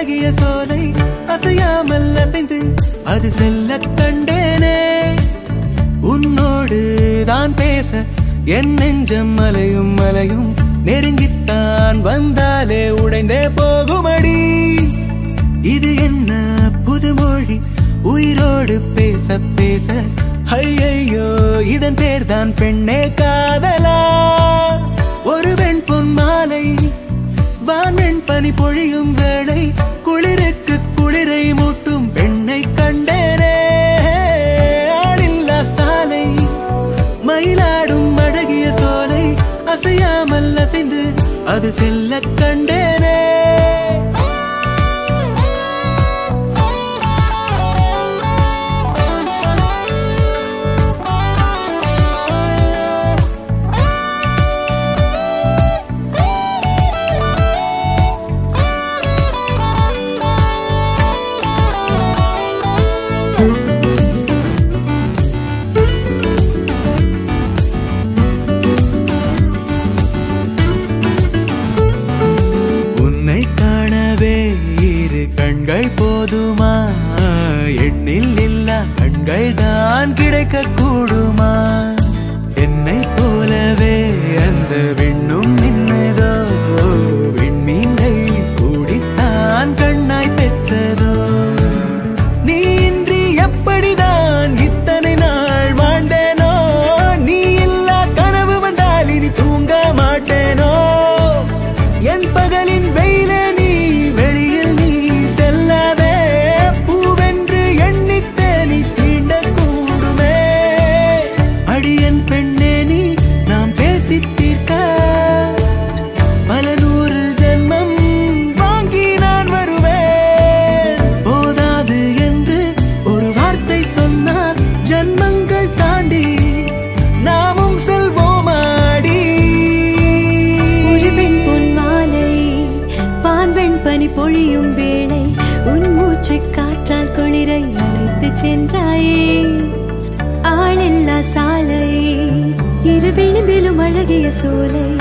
அழகிய சோலை அசையாமல் அசைந்து அது செல்ல கண்டேனே உன்னோடு தான் பேச என் நெஞ்சம் மலையும் மலையும் நெருங்கித்தான் வந்தாலே உடைந்தே போகுமடி இது என்ன புதுமொழி உயிரோடு பேச பேச ஐயையோ இதன் பேர் தான் பெண்ணே காதலா ஒரு வெண் பொன் மாலை வான்வெண் பனி பொழியும் வேளை குளிருக்கு குளிரை மூட்டும் பெண்ணை கண்டேனே ஆளில்லா சாலை மயிலாடும் அழகிய சோலை அசையாமல் அசைந்து அது செல்ல கண்டேனே உன்னை காணவே இரு கண்கள் போதுமா எண்ணில் இல்லா கண்கள் தான் கிடைக்க கூடுமா என்னை போலவே அந்த விண்ணும் நின்னதோ விண்மீன்கள் கூடித்தான் கண்ணாய் பெற்றதோ நீ இன்றி எப்படிதான் இத்தனை நாள் வாழ்ந்தேனோ நீ இல்லா கனவு வந்தால் இனி தூங்க மாட்டேனோ என் பகலின் வெயில நீ வெளியில் நீ செல்லாதே பூவென்று எண்ணித்தே நீ தீண்ட கூடுமே அடியன் பெண்ணே நீ நாம் பேசி தீர்க்க பல நூறு ஜென்மம் வாங்கி நான் வருவேன் போதாது என்று ஒரு வார்த்தை சொன்னால் ஜன்மங்கள் தாண்டி நாமும் செல்வோமாடி ஒரு வெண் பொன் மாலை பான்வெண் பனி பொழியும் வேளை உன் மூச்சு காற்றால் குளிரை அழைத்து சென்றாயே ஆளில்லா சாலை இரு விளிம்பிலும் அழகிய சோலை